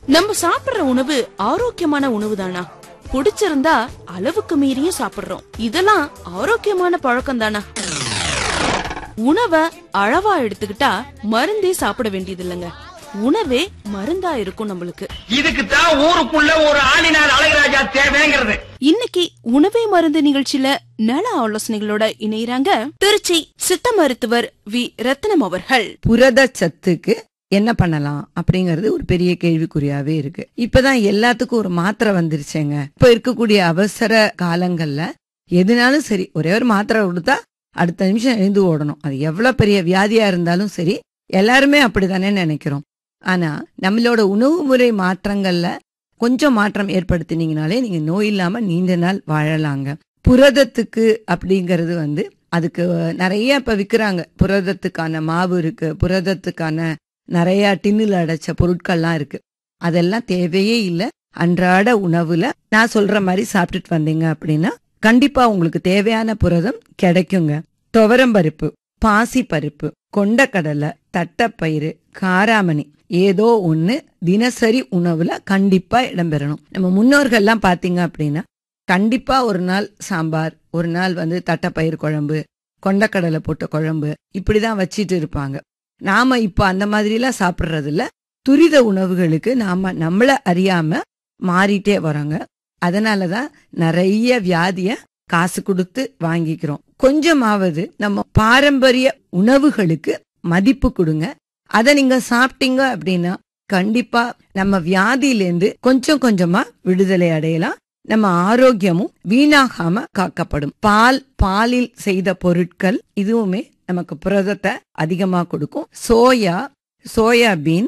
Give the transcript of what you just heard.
நம்ம சாப்பிடுற உணவு ஆரோக்கியமான உணவு தானா பிடிச்சிருந்தா அளவுக்கு மீறியும் சாப்பிடுறோம் இதெல்லாம் ஆரோக்கியமான பழக்கம் தானா உணவை அளவா எடுத்துக்கிட்டா மருந்தே சாப்பிட வேண்டியது இல்லைங்க உணவே மருந்தா இருக்கும் நம்மளுக்கு இதுக்கு தான் ஊருக்குள்ள ஒரு ஆளினார் அழகராஜா தேவைங்கிறது இன்னைக்கு உணவே மருந்து நிகழ்ச்சியில நல ஆலோசனைகளோட இணையறாங்க திருச்சி சித்த மருத்துவர் வி ரத்னம் அவர்கள் புரத சத்துக்கு என்ன பண்ணலாம் அப்படிங்கறது ஒரு பெரிய கேள்விக்குறியாவே இருக்கு இப்பதான் எல்லாத்துக்கும் ஒரு மாத்திரை வந்துருச்சேங்க இப்ப இருக்கக்கூடிய அவசர காலங்கள்ல எதுனாலும் சரி ஒரே ஒரு மாத்திரை கொடுத்தா அடுத்த நிமிஷம் எழுந்து ஓடணும் அது எவ்வளவு பெரிய வியாதியா இருந்தாலும் சரி எல்லாருமே அப்படித்தானே நினைக்கிறோம் ஆனா நம்மளோட உணவு முறை மாற்றங்கள்ல கொஞ்சம் மாற்றம் ஏற்படுத்தினீங்கனாலே நீங்க நோய் இல்லாம நீண்ட நாள் வாழலாங்க புரதத்துக்கு அப்படிங்கறது வந்து அதுக்கு நிறைய இப்ப விக்கிறாங்க புரதத்துக்கான மாவு இருக்கு புரதத்துக்கான நிறைய டின்னுல அடைச்ச பொருட்கள்லாம் இருக்கு அதெல்லாம் தேவையே இல்ல அன்றாட உணவுல நான் சொல்ற மாதிரி சாப்பிட்டுட்டு வந்தீங்க அப்படின்னா கண்டிப்பா உங்களுக்கு தேவையான புரதம் கிடைக்குங்க துவரம்பருப்பு பாசி பருப்பு கொண்டக்கடலை தட்டப்பயிறு காராமணி ஏதோ ஒண்ணு தினசரி உணவுல கண்டிப்பா இடம்பெறணும் நம்ம முன்னோர்கள்லாம் பாத்தீங்க அப்படின்னா கண்டிப்பா ஒரு நாள் சாம்பார் ஒரு நாள் வந்து தட்டப்பயிறு குழம்பு கொண்டக்கடலை போட்ட குழம்பு இப்படிதான் வச்சிட்டு இருப்பாங்க நாம இப்ப அந்த மாதிரி எல்லாம் சாப்பிடுறது இல்ல துரித உணவுகளுக்கு நாம நம்மள அறியாம மாறிட்டே வரோங்க அதனாலதான் நிறைய வியாதிய காசு கொடுத்து வாங்கிக்கிறோம் கொஞ்சமாவது நம்ம பாரம்பரிய உணவுகளுக்கு மதிப்பு கொடுங்க அதை நீங்க சாப்பிட்டீங்க அப்படின்னா கண்டிப்பா நம்ம வியாதியிலேருந்து கொஞ்சம் கொஞ்சமா விடுதலை அடையலாம் நம்ம ஆரோக்கியமும் வீணாகாம காக்கப்படும் பால் பாலில் செய்த பொருட்கள் இதுவுமே நமக்கு புரதத்தை அதிகமா கொடுக்கும் சோயா சோயாபீன்